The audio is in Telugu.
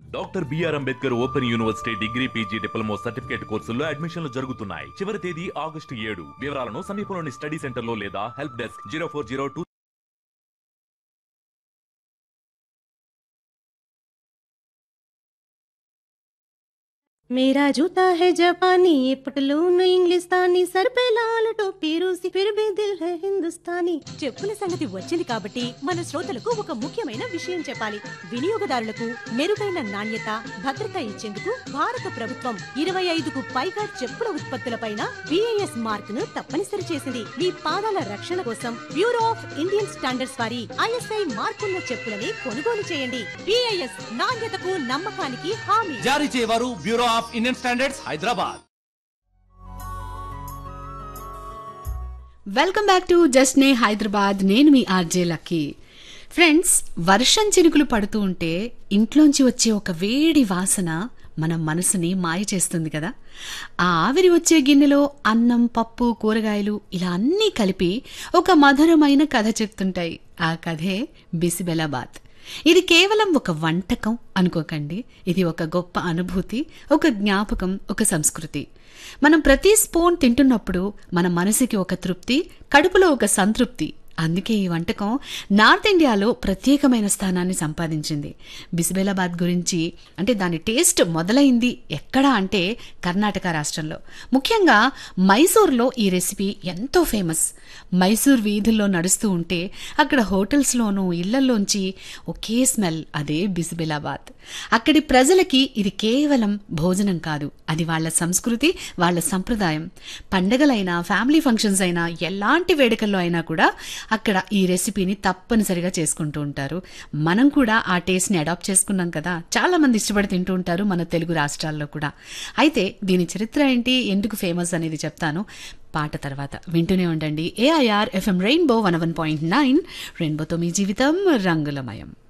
doctor BR Ambedkar open university degree PG diploma certificate కోర్సుల్లో అడ్మిషన్లు జరుగుతున్నాయి చివరి తేదీ ఆగస్టు ఏడు వివరాలను సమీపంలోని స్టడీ సెంటర్ లో లేదా help desk zero four zero two मेरा जूता है जापानी ये पटलून इंग्लिस्तानी सर पे लाल टोपी रूसी फिर भी दिल है हिंदुस्तानी చెప్పుల సంగతి వచ్చింది కాబట్టి మన శ్రోతలకు ఒక ముఖ్యమైన విషయం చెప్పాలి వినియోగదారులకు మెరుగైన నాణ్యత భద్రత ఇచ్చేందుకు భారత ప్రభుత్వం ఇరవై ఐదుకు పైగా చెప్పుల ఉత్పత్తులపైన బిఐఎస్ మార్క్ ను తప్పనిసరి చేసింది మీ పాదాల రక్షణ కోసం బ్యూరో ఆఫ్ ఇండియన్ స్టాండర్డ్స్ వారి ఐఎస్ఐ మార్కున్న చెప్పులని కొనుగోలు చేయండి బిఐఎస్ నాణ్యతకు నమ్మకానికి హామీ జారీ చేయవారు Bureau of Indian Standards Hyderabad welcome back to just నే హైదరాబాద్ నేను మీ ఆర్జే లక్కీ ఫ్రెండ్స్ వర్షం చినుకులు పడుతూ ఉంటే ఇంట్లోంచి వచ్చే ఒక వేడి వాసన మన మనసుని మాయ చేస్తుంది కదా ఆ ఆవిరి వచ్చే గిన్నెలో అన్నం పప్పు కూరగాయలు ఇలా అన్నీ కలిపి ఒక మధురమైన కథ చెప్తుంటాయి ఆ కథే బిసిబెలాబాద్ ఇది కేవలం ఒక వంటకం అనుకోకండి ఇది ఒక గొప్ప అనుభూతి ఒక జ్ఞాపకం ఒక సంస్కృతి మనం ప్రతి స్పూన్ తింటున్నప్పుడు మన మనసుకి ఒక తృప్తి కడుపులో ఒక సంతృప్తి అందుకే ఈ వంటకం నార్త్ ఇండియాలో ప్రత్యేకమైన స్థానాన్ని సంపాదించింది బిసిబెలాబాద్ గురించి అంటే దాని టేస్ట్ మొదలైంది ఎక్కడ అంటే కర్ణాటక రాష్ట్రంలో ముఖ్యంగా మైసూర్లో ఈ రెసిపీ ఎంతో ఫేమస్ మైసూర్ వీధుల్లో నడుస్తూ ఉంటే అక్కడ హోటల్స్లోనూ ఇళ్లల్లోంచి ఒకే స్మెల్ అదే బిసిబెలాబాద్ అక్కడి ప్రజలకి ఇది కేవలం భోజనం కాదు అది వాళ్ళ సంస్కృతి వాళ్ళ సంప్రదాయం పండగలైనా ఫ్యామిలీ ఫంక్షన్స్ అయినా ఎలాంటి వేడుకల్లో అయినా కూడా అక్కడ ఈ రెసిపీని తప్పనిసరిగా చేసుకుంటూ ఉంటారు మనం కూడా ఆ టేస్ట్ని అడాప్ట్ చేసుకున్నాం కదా చాలా మంది ఇష్టపడి తింటూ ఉంటారు మన తెలుగు రాష్ట్రాల్లో కూడా అయితే దీని చరిత్ర ఏంటి ఎందుకు ఫేమస్ అనేది చెప్తాను పాట తర్వాత వింటూనే ఉండండి AIR FM rainbow one one point nine రెయిన్బోతో మీ జీవితం రంగులమయం